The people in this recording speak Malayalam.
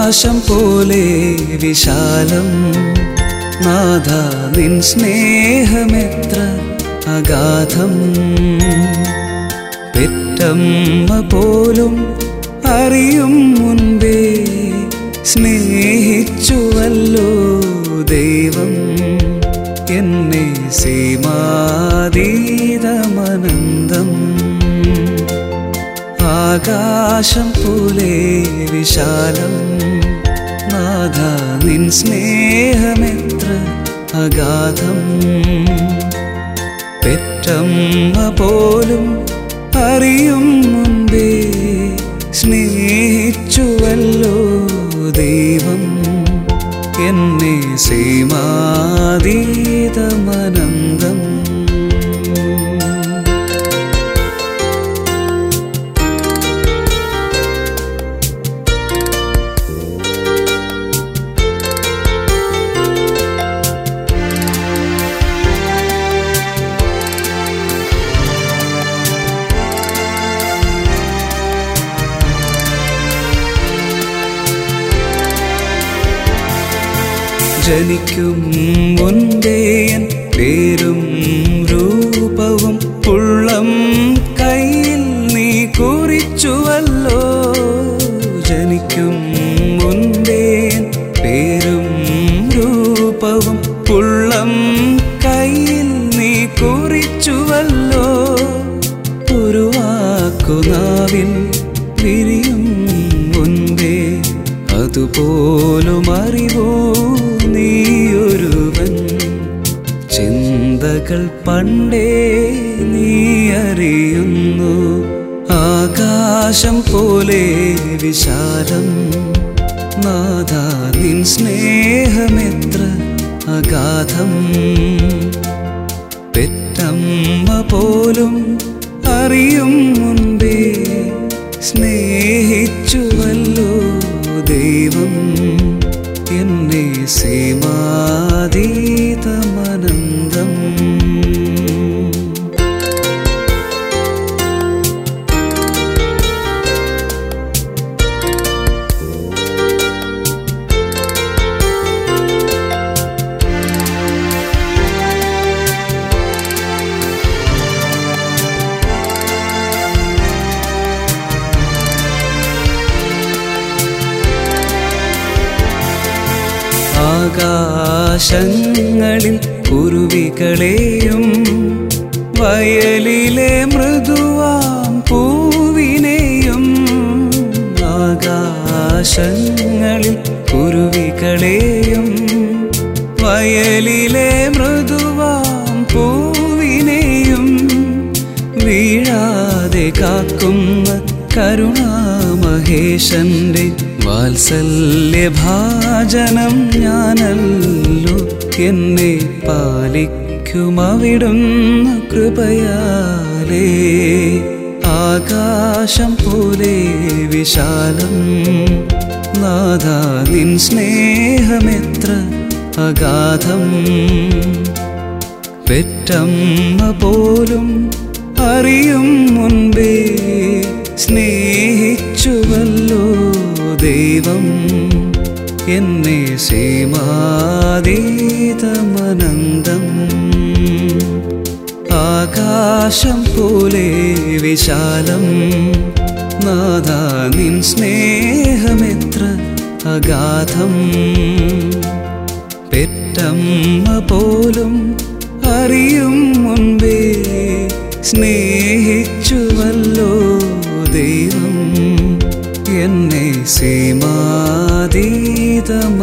ആകാശം പോലെ വിശാലം നാഥ നിൻ സ്നേഹമെത്ര അഗാധം പെറ്റമ്മ പോലും അറിയും മുൻപേ സ്നേഹിച്ചുവല്ലോ ദൈവം എന്നെ സീമാതീതമനന്തം ആകാശം പോലെ വിശാലം നാഥ നിൻ സ്നേഹമെത്ര അഗാധം പെറ്റമ്മ പോലും അറിയും മുൻപേ സ്നേഹിച്ചുവല്ലോ ദൈവം എന്നെ സീമാതീതമനന്തം ജനിക്കും മുൻപേയൻ പേരും രൂപവും ഉള്ളം കയ്യിൽ നീ കുറിച്ചുവല്ലോ ജനിക്കും മുൻപേൻ പേരും രൂപവും ഉള്ളം കയ്യിൽ നീ കുറിച്ചുവല്ലോ ഒരു വാക്കുനാവിൽ വിരിയും മുൻപേ അതുപോലും അറിവോ നീയൊരുവൻ ചിന്തകൾ പണ്ടേ നീ അറിയുന്നു ആകാശം പോലെ വിശാലം നാഥ നിൻ സ്നേഹമെത്ര അഗാധം പെറ്റമ്മ പോലും അറിയും മുൻപേ സ്നേഹിച്ചുവല്ലോ ദൈവം എന്നെ സീമാതീതമനന്തം ആകാശങ്ങളിൽ കുരുവികളെയും വയലിലെ മൃദുവാം പൂവിനെയും ആകാശങ്ങളിൽ കുരുവികളെയും വയലിലെ മൃദുവാം പൂവിനെയും വീഴാതെ കാക്കുന്ന കരുണാമഹേശന്റെ വാത്സല്യഭാജനം ഞാനല്ലോ എന്നെ പാലിക്കും അവിടുന്ന് കൃപയാലേ ആകാശം പോലെ വിശാലം നാഥ നിൻ സ്നേഹമെത്ര അഗാധം പെറ്റമ്മ പോലും അറിയും മുൻപേ സ്നേഹിച്ചുവല്ലോ ദൈവം എന്നെ സീമാതീതമനന്തം ആകാശം പോലെ വിശാലം നാഥ നിൻ സ്നേഹമെത്ര അഗാധം പെറ്റമ്മ പോലും അറിയും മുൻപേ സ്നേഹിച്ചുവല്ലോ ദൈവം എന്നെ സീമാതീതമനന്തം